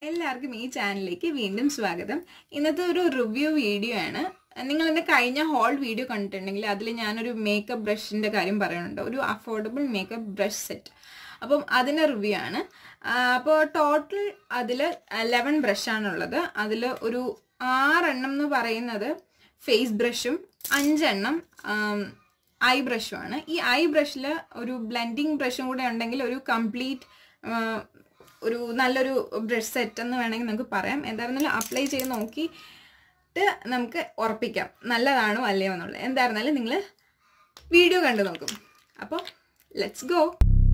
എല്ലാവർക്കും ഈ ചാനലിലേക്ക് വീണ്ടും സ്വാഗതം ഇന്നത്തെ ഒരു റിവ്യൂ വീഡിയോ ആണ് നിങ്ങൾ എൻ്റെ കഴിഞ്ഞ ഹോൾ വീഡിയോ കണ്ടിട്ടുണ്ടെങ്കിൽ അതിൽ ഞാനൊരു മേക്കപ്പ് ബ്രഷിൻ്റെ കാര്യം പറയുന്നുണ്ട് ഒരു അഫോർഡബിൾ മേക്കപ്പ് ബ്രഷ് സെറ്റ് അപ്പം അതിൻ്റെ റിവ്യൂ ആണ് അപ്പോൾ ടോട്ടൽ അതിൽ ലെവൻ ബ്രഷാണുള്ളത് അതിൽ ഒരു ആറെണ്ണം എന്ന് പറയുന്നത് ഫേസ് ബ്രഷും അഞ്ചെണ്ണം ഐ ബ്രഷുമാണ് ഈ ഐ ബ്രഷിൽ ഒരു ബ്ലെൻഡിങ് ബ്രഷും കൂടെ ഉണ്ടെങ്കിൽ ഒരു കംപ്ലീറ്റ് ഒരു നല്ലൊരു ബ്രഷ് സെറ്റ് എന്ന് വേണമെങ്കിൽ നമുക്ക് പറയാം എന്തായിരുന്നാലും അപ്ലൈ ചെയ്ത് നോക്കിയിട്ട് നമുക്ക് ഉറപ്പിക്കാം നല്ലതാണോ അല്ലയോ എന്നുള്ളത് എന്തായിരുന്നാലും നിങ്ങൾ വീഡിയോ കണ്ടു നോക്കും അപ്പോൾ ലെറ്റ്സ് ഗോ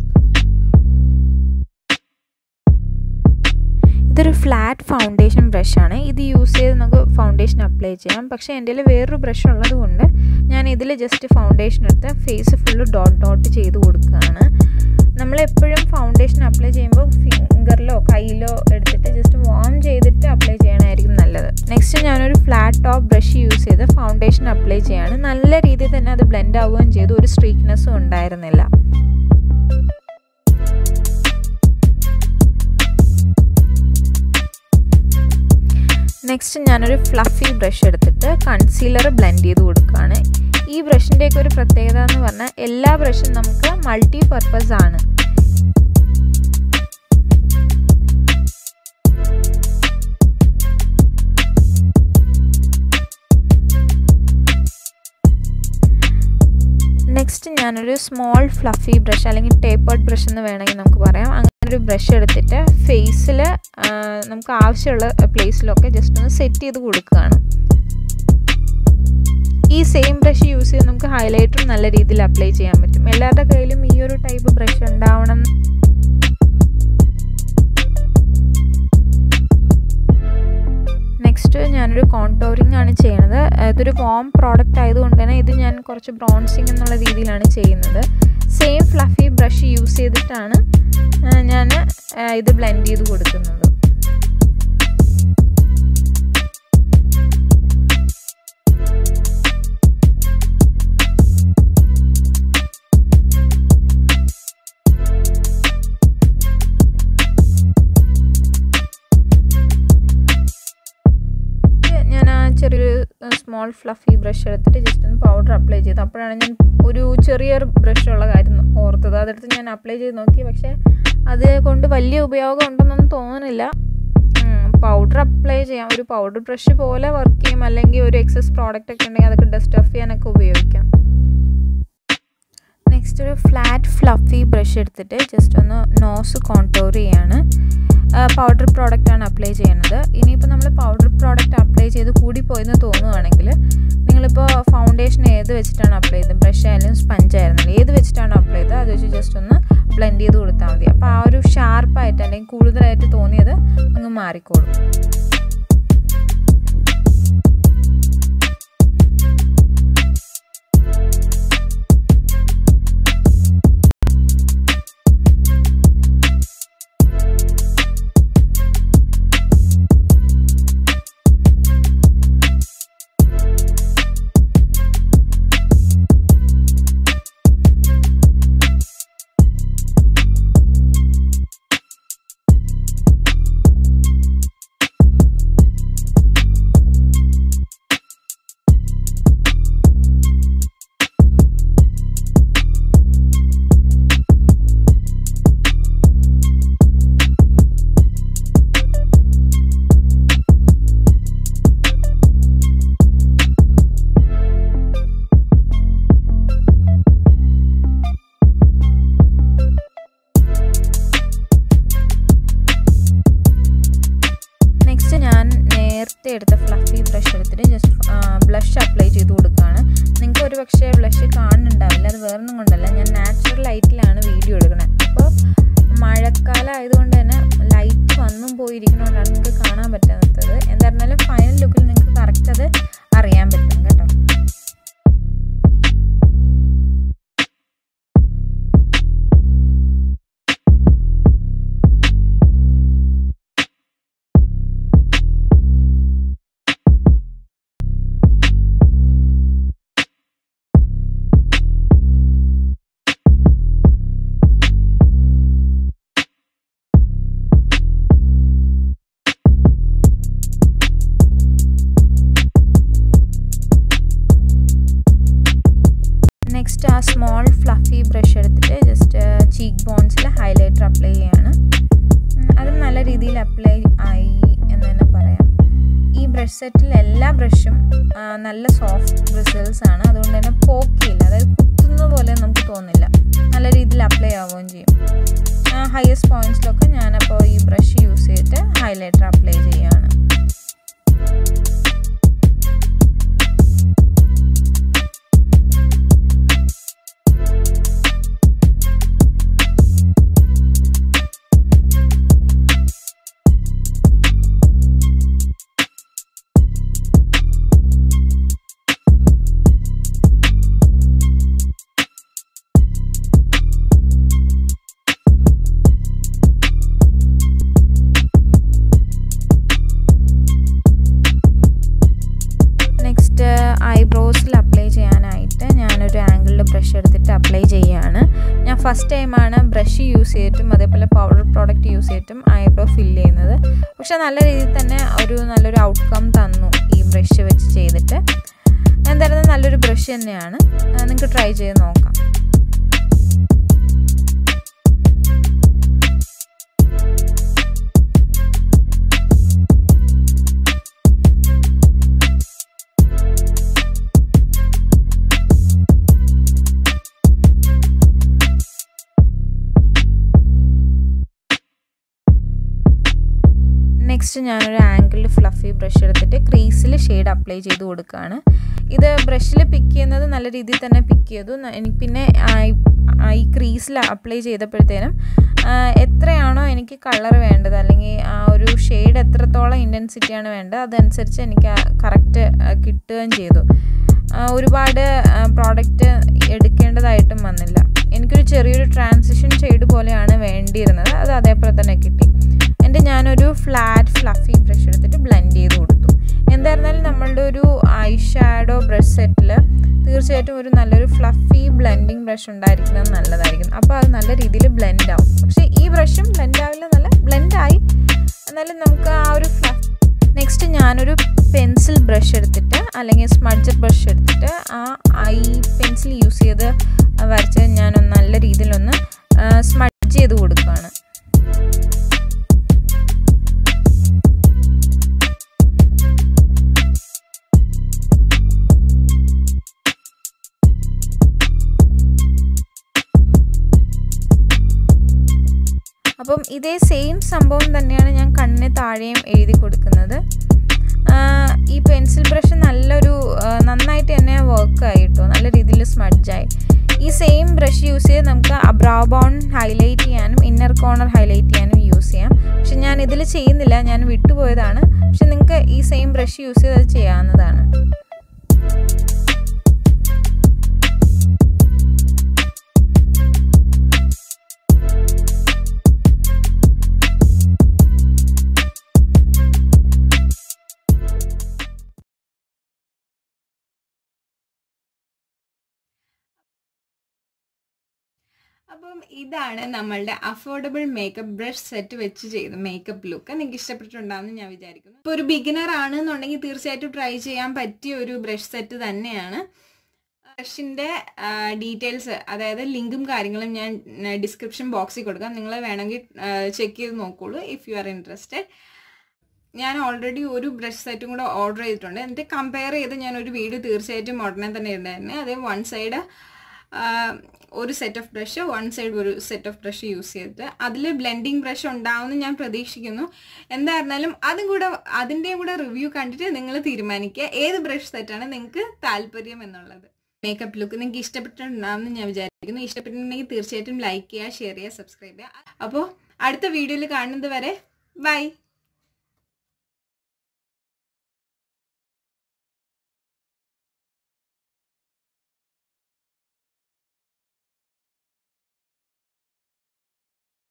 ഇതൊരു ഫ്ലാറ്റ് ഫൗണ്ടേഷൻ ബ്രഷാണ് ഇത് യൂസ് ചെയ്ത് നമുക്ക് ഫൗണ്ടേഷൻ അപ്ലൈ ചെയ്യാം പക്ഷേ എൻ്റെ കയ്യിൽ വേറൊരു ബ്രഷ് ഉള്ളത് കൊണ്ട് ഞാൻ ഇതിൽ ജസ്റ്റ് ഫൗണ്ടേഷൻ എടുത്ത് ഫേസ് ഫുള്ള് ഡോട്ട് ഡോട്ട് ചെയ്ത് കൊടുക്കുകയാണ് നമ്മളെപ്പോഴും ഫൗണ്ടേഷൻ അപ്ലൈ ചെയ്യുമ്പോൾ ഫിംഗറിലോ കയ്യിലോ എടുത്തിട്ട് ജസ്റ്റ് വാം ചെയ്തിട്ട് അപ്ലൈ ചെയ്യണമായിരിക്കും നല്ലത് നെക്സ്റ്റ് ഞാനൊരു ഫ്ലാറ്റ് ടോപ്പ് ബ്രഷ് യൂസ് ചെയ്ത് ഫൗണ്ടേഷൻ അപ്ലൈ ചെയ്യാണ് നല്ല രീതിയിൽ തന്നെ അത് ബ്ലെൻഡ് ആവുകയും ചെയ്തു ഒരു സ്ട്രീക്നെസ്സും ഉണ്ടായിരുന്നില്ല നെക്സ്റ്റ് ഞാനൊരു ഫ്ലഫി ബ്രഷ് എടുത്തിട്ട് കൺസീലർ ബ്ലെൻഡ് ചെയ്ത് കൊടുക്കുകയാണ് ഈ ബ്രഷിൻ്റെയൊക്കെ ഒരു പ്രത്യേകത എന്ന് പറഞ്ഞാൽ എല്ലാ ബ്രഷും നമുക്ക് മൾട്ടി പർപ്പസ് ആണ് നെക്സ്റ്റ് ഞാനൊരു സ്മോൾ ഫ്ലഫി ബ്രഷ് അല്ലെങ്കിൽ ടേപ്പേർഡ് ബ്രഷ് എന്ന് വേണമെങ്കിൽ നമുക്ക് പറയാം അങ്ങനെ ഒരു ബ്രഷ് എടുത്തിട്ട് ഫേസിൽ നമുക്ക് ആവശ്യമുള്ള പ്ലേസിലൊക്കെ ജസ്റ്റ് ഒന്ന് സെറ്റ് ചെയ്ത് കൊടുക്കുകയാണ് ഈ സെയിം ബ്രഷ് യൂസ് ചെയ്ത് നമുക്ക് ഹൈലൈറ്ററും നല്ല രീതിയിൽ അപ്ലൈ ചെയ്യാൻ പറ്റും എല്ലാവരുടെ കയ്യിലും ഈ ഒരു ടൈപ്പ് ബ്രഷ് ഉണ്ടാവണം നെക്സ്റ്റ് ഞാനൊരു കോൺടോറിങ് ആണ് ചെയ്യുന്നത് ഇതൊരു വോം പ്രോഡക്റ്റ് ആയതുകൊണ്ട് തന്നെ ഇത് ഞാൻ കുറച്ച് ബ്രോൺസിങ് എന്നുള്ള രീതിയിലാണ് ചെയ്യുന്നത് സെയിം ഫ്ലഫി ബ്രഷ് യൂസ് ചെയ്തിട്ടാണ് ഞാൻ ഇത് ബ്ലെൻഡ് ചെയ്ത് കൊടുക്കുന്നത് ഞാൻ ആ ചെറിയൊരു സ്മോൾ ഫ്ലഫി ബ്രഷ് എടുത്തിട്ട് ജസ്റ്റ് ഒന്ന് പൗഡർ അപ്ലൈ ചെയ്തു അപ്പോഴാണ് ഞാൻ ഒരു ചെറിയൊരു ബ്രഷ് ഉള്ള കാര്യം ഓർത്തത് അതെടുത്ത് ഞാൻ അപ്ലൈ ചെയ്ത് നോക്കി പക്ഷേ അത് കൊണ്ട് വലിയ ഉപയോഗം ഉണ്ടെന്നൊന്നും തോന്നുന്നില്ല പൗഡർ അപ്ലൈ ചെയ്യാം ഒരു പൗഡർ ബ്രഷ് പോലെ വർക്ക് ചെയ്യും അല്ലെങ്കിൽ ഒരു എക്സസ് പ്രോഡക്റ്റ് ഒക്കെ ഉണ്ടെങ്കിൽ അതൊക്കെ ഡസ്റ്റ് ഓഫ് ചെയ്യാനൊക്കെ ഉപയോഗിക്കാം നെക്സ്റ്റ് ഒരു ഫ്ലാറ്റ് ഫ്ലഫി ബ്രഷ് എടുത്തിട്ട് ജസ്റ്റ് ഒന്ന് നോസ് കോൺടോർ ചെയ്യാണ് പൗഡർ പ്രോഡക്റ്റ് ആണ് അപ്ലൈ ചെയ്യുന്നത് ഇനിയിപ്പോൾ നമ്മൾ പൗഡർ പ്രോഡക്റ്റ് അപ്ലൈ ചെയ്ത് കൂടിപ്പോയെന്ന് തോന്നുവാണെങ്കിൽ നിങ്ങളിപ്പോൾ ഫൗണ്ടേഷൻ ഏത് വെച്ചിട്ടാണ് അപ്ലൈ ചെയ്തത് ബ്രഷ് ആയാലും സ്പഞ്ച് ആയിരുന്നില്ല ഏത് വെച്ചിട്ടാണ് അപ്ലൈ ചെയ്തത് അത് വെച്ച് ജസ്റ്റ് ഒന്ന് ബ്ലെൻഡ് ചെയ്ത് കൊടുത്താൽ മതി അപ്പോൾ ആ ഒരു ഷാർപ്പായിട്ട് അല്ലെങ്കിൽ കൂടുതലായിട്ട് തോന്നിയത് അങ്ങ് മാറിക്കോളും നേരത്തെ എടുത്ത ഫ്ലഫി ബ്രഷ് എടുത്തിട്ട് ജസ്റ്റ് ബ്ലഷ് അപ്ലൈ ചെയ്ത് കൊടുക്കുകയാണ് നിങ്ങൾക്ക് ഒരു പക്ഷേ ബ്ലഷ് കാണുന്നുണ്ടാവില്ല അത് വേറൊന്നും കൊണ്ടല്ല ഞാൻ നാച്ചുറൽ ലൈറ്റിലാണ് വീഡിയോ എടുക്കുന്നത് അപ്പോൾ മഴക്കാലം ആയതുകൊണ്ട് തന്നെ ലൈറ്റ് വന്നും പോയിരിക്കുന്നതുകൊണ്ടാണ് നിങ്ങൾക്ക് കാണാൻ പറ്റാത്തത് എന്തായിരുന്നാലും ഫൈനൽ ലുക്കിൽ നിങ്ങൾക്ക് കറക്റ്റ് അത് അറിയാൻ പറ്റും കേട്ടോ ജസ്റ്റ് ആ സ്മോൾ ഫ്ലഫി ബ്രഷ് എടുത്തിട്ട് ജസ്റ്റ് ചീക്ക് ബോൺസിൽ ഹൈലൈറ്റർ അപ്ലൈ ചെയ്യാണ് അത് നല്ല രീതിയിൽ അപ്ലൈ ആയി എന്ന് തന്നെ പറയാം ഈ ബ്രഷ് സെറ്റിൽ എല്ലാ ബ്രഷും നല്ല സോഫ്റ്റ് ബ്രിസിൽസ് ആണ് അതുകൊണ്ട് തന്നെ പോക്കിയില്ല അതായത് കുത്തുന്ന പോലെ നമുക്ക് തോന്നില്ല നല്ല രീതിയിൽ അപ്ലൈ ആവുകയും ചെയ്യും ഹയസ്റ്റ് പോയിന്റ്സിലൊക്കെ ഞാനപ്പോൾ ഈ ബ്രഷ് യൂസ് ചെയ്തിട്ട് ഹൈലൈറ്റർ അപ്ലൈ ചെയ്യുകയാണ് നെക്സ്റ്റ് ഐബ്രോസിൽ അപ്ലൈ ചെയ്യാനായിട്ട് ഞാനൊരു ആംഗിളിൽ ബ്രഷ് എടുത്തിട്ട് അപ്ലൈ ചെയ്യുകയാണ് ഞാൻ ഫസ്റ്റ് ടൈമാണ് ബ്രഷ് യൂസ് ചെയ്തിട്ടും അതേപോലെ പൗഡർ പ്രോഡക്റ്റ് യൂസ് ചെയ്തിട്ടും ഐബ്രോ ഫില്ല് ചെയ്യുന്നത് പക്ഷെ നല്ല രീതിയിൽ തന്നെ ഒരു നല്ലൊരു ഔട്ട്കം തന്നു ഈ ബ്രഷ് വെച്ച് ചെയ്തിട്ട് എന്തായാലും നല്ലൊരു ബ്രഷ് തന്നെയാണ് നിങ്ങൾക്ക് ട്രൈ ചെയ്ത് നോക്കാം നെക്സ്റ്റ് ഞാനൊരു ആംഗിളിൽ ഫ്ലഫി ബ്രഷ് എടുത്തിട്ട് ക്രീസിൽ ഷെയ്ഡ് അപ്ലൈ ചെയ്ത് കൊടുക്കുകയാണ് ഇത് ബ്രഷിൽ പിക്ക് ചെയ്യുന്നത് നല്ല രീതിയിൽ തന്നെ പിക്ക് ചെയ്തു എനിക്ക് പിന്നെ ഈ ക്രീസിൽ അപ്ലൈ ചെയ്തപ്പോഴത്തേനും എത്രയാണോ എനിക്ക് കളർ വേണ്ടത് അല്ലെങ്കിൽ ആ ഒരു ഷെയ്ഡ് എത്രത്തോളം ഇൻറ്റൻസിറ്റിയാണ് വേണ്ടത് അതനുസരിച്ച് എനിക്ക് കറക്റ്റ് കിട്ടുകയും ചെയ്തു ഒരുപാട് പ്രോഡക്റ്റ് എടുക്കേണ്ടതായിട്ടും വന്നില്ല എനിക്കൊരു ചെറിയൊരു ട്രാൻസിഷൻ ഷെയ്ഡ് പോലെയാണ് വേണ്ടിയിരുന്നത് അത് അതേപോലെ തന്നെ കിട്ടി എന്നിട്ട് ഞാനൊരു ഫ്ലാറ്റ് ഫ്ലഫി ബ്രഷ് എടുത്തിട്ട് ബ്ലെൻഡ് ചെയ്ത് കൊടുത്തു എന്തായിരുന്നാലും നമ്മളുടെ ഒരു ഐ ഷാഡോ ബ്രഷ് സെറ്റിൽ തീർച്ചയായിട്ടും ഒരു നല്ലൊരു ഫ്ലഫി ബ്ലെൻഡിങ് ബ്രഷ് ഉണ്ടായിരിക്കുന്നത് നല്ലതായിരിക്കും അപ്പോൾ അത് നല്ല രീതിയിൽ ബ്ലെൻഡ് ആവും പക്ഷേ ഈ ബ്രഷും ബ്ലെൻഡ് ആവില്ല നല്ല ബ്ലെൻഡായി എന്നാലും നമുക്ക് ആ ഒരു ഫ്ലഫ് നെക്സ്റ്റ് ഞാനൊരു പെൻസിൽ ബ്രഷ് എടുത്തിട്ട് അല്ലെങ്കിൽ സ്മഡ്ജർ ബ്രഷ് എടുത്തിട്ട് ആ ഐ പെൻസിൽ യൂസ് ചെയ്ത് വരച്ച് ഞാൻ നല്ല രീതിയിലൊന്ന് സ്മഡ്ജ് ചെയ്ത് കൊടുക്കുകയാണ് അപ്പം ഇതേ സെയിം സംഭവം തന്നെയാണ് ഞാൻ കണ്ണിന് താഴെയും എഴുതി കൊടുക്കുന്നത് ഈ പെൻസിൽ ബ്രഷ് നല്ലൊരു നന്നായിട്ട് തന്നെ വർക്കായി കേട്ടോ നല്ല രീതിയിൽ സ്മഡ്ജായി ഈ സെയിം ബ്രഷ് യൂസ് ചെയ്ത് നമുക്ക് അബ്രാ ബോൺ ഹൈലൈറ്റ് ചെയ്യാനും ഇന്നർ കോർണർ ഹൈലൈറ്റ് ചെയ്യാനും യൂസ് ചെയ്യാം പക്ഷെ ഞാൻ ഇതിൽ ചെയ്യുന്നില്ല ഞാൻ വിട്ടുപോയതാണ് പക്ഷെ നിങ്ങൾക്ക് ഈ സെയിം ബ്രഷ് യൂസ് ചെയ്ത് അത് ചെയ്യാവുന്നതാണ് അപ്പം ഇതാണ് നമ്മളുടെ അഫോർഡബിൾ മേക്കപ്പ് ബ്രഷ് സെറ്റ് വെച്ച് ചെയ്ത മേക്കപ്പ് ലുക്ക് നിങ്ങൾക്ക് ഇഷ്ടപ്പെട്ടിട്ടുണ്ടാവുമെന്ന് ഞാൻ വിചാരിക്കുന്നു ഇപ്പോൾ ഒരു ബിഗിനർ ആണെന്നുണ്ടെങ്കിൽ തീർച്ചയായിട്ടും ട്രൈ ചെയ്യാൻ പറ്റിയ ഒരു ബ്രഷ് സെറ്റ് തന്നെയാണ് ബ്രഷിൻ്റെ ഡീറ്റെയിൽസ് അതായത് ലിങ്കും കാര്യങ്ങളും ഞാൻ ഡിസ്ക്രിപ്ഷൻ ബോക്സിൽ കൊടുക്കാം നിങ്ങൾ വേണമെങ്കിൽ ചെക്ക് ചെയ്ത് നോക്കോളൂ ഇഫ് യു ആർ ഇൻട്രസ്റ്റഡ് ഞാൻ ഓൾറെഡി ഒരു ബ്രഷ് സെറ്റും കൂടെ ഓർഡർ ചെയ്തിട്ടുണ്ട് എന്നിട്ട് കമ്പയർ ചെയ്ത് ഞാൻ ഒരു വീഡിയോ തീർച്ചയായിട്ടും ഉടനെ തന്നെ ഇടായിരുന്നു അതേ വൺ സൈഡ് ഒരു set of brush one side ഒരു സെറ്റ് ഓഫ് ബ്രഷ് യൂസ് ചെയ്തിട്ട് അതിൽ ബ്ലെൻഡിങ് ബ്രഷ് ഉണ്ടാവുമെന്ന് ഞാൻ പ്രതീക്ഷിക്കുന്നു എന്തായിരുന്നാലും അതും കൂടെ അതിൻ്റെയും കൂടെ റിവ്യൂ കണ്ടിട്ട് നിങ്ങൾ തീരുമാനിക്കുക ഏത് ബ്രഷ് സെറ്റാണ് നിങ്ങൾക്ക് താല്പര്യം എന്നുള്ളത് മേക്കപ്പ് ലുക്ക് നിങ്ങൾക്ക് ഇഷ്ടപ്പെട്ടിട്ടുണ്ടാവുമെന്ന് ഞാൻ വിചാരിക്കുന്നു ഇഷ്ടപ്പെട്ടിട്ടുണ്ടെങ്കിൽ തീർച്ചയായിട്ടും ലൈക്ക് ചെയ്യുക ഷെയർ ചെയ്യുക സബ്സ്ക്രൈബ് ചെയ്യുക അപ്പോൾ അടുത്ത വീഡിയോയിൽ കാണുന്നത് വരെ ബൈ